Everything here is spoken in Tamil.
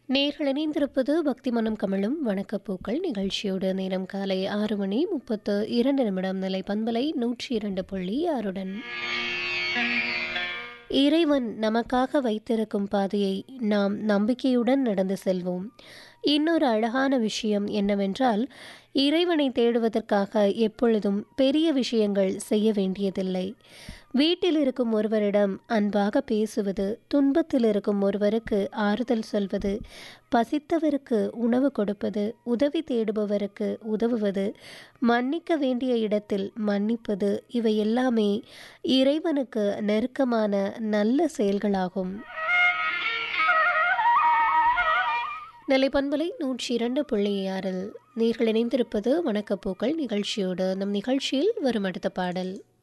நேர்கள் இணைந்திருப்பது பக்தி மனம் கமழும் வணக்கப்பூக்கள் நிகழ்ச்சியோடு நேரம் காலை ஆறு மணி முப்பத்து இரண்டு நிமிடம் நிலை பண்பலை நூற்றி இரண்டு புள்ளி ஆறுடன் இறைவன் நமக்காக வைத்திருக்கும் பாதையை நாம் நம்பிக்கையுடன் நடந்து செல்வோம் இன்னொரு அழகான விஷயம் என்னவென்றால் இறைவனை தேடுவதற்காக எப்பொழுதும் பெரிய விஷயங்கள் செய்ய வேண்டியதில்லை வீட்டில் இருக்கும் ஒருவரிடம் அன்பாக பேசுவது துன்பத்தில் இருக்கும் ஒருவருக்கு ஆறுதல் சொல்வது பசித்தவருக்கு உணவு கொடுப்பது உதவி தேடுபவருக்கு உதவுவது மன்னிக்க வேண்டிய இடத்தில் மன்னிப்பது இவை எல்லாமே இறைவனுக்கு நெருக்கமான நல்ல செயல்களாகும் நெல்லை பண்பலை நூற்றி இரண்டு புள்ளி ஆறில் நீர்கள் இணைந்திருப்பது வணக்கப்பூக்கள் நிகழ்ச்சியோடு நம் நிகழ்ச்சியில் வரும் அடுத்த பாடல்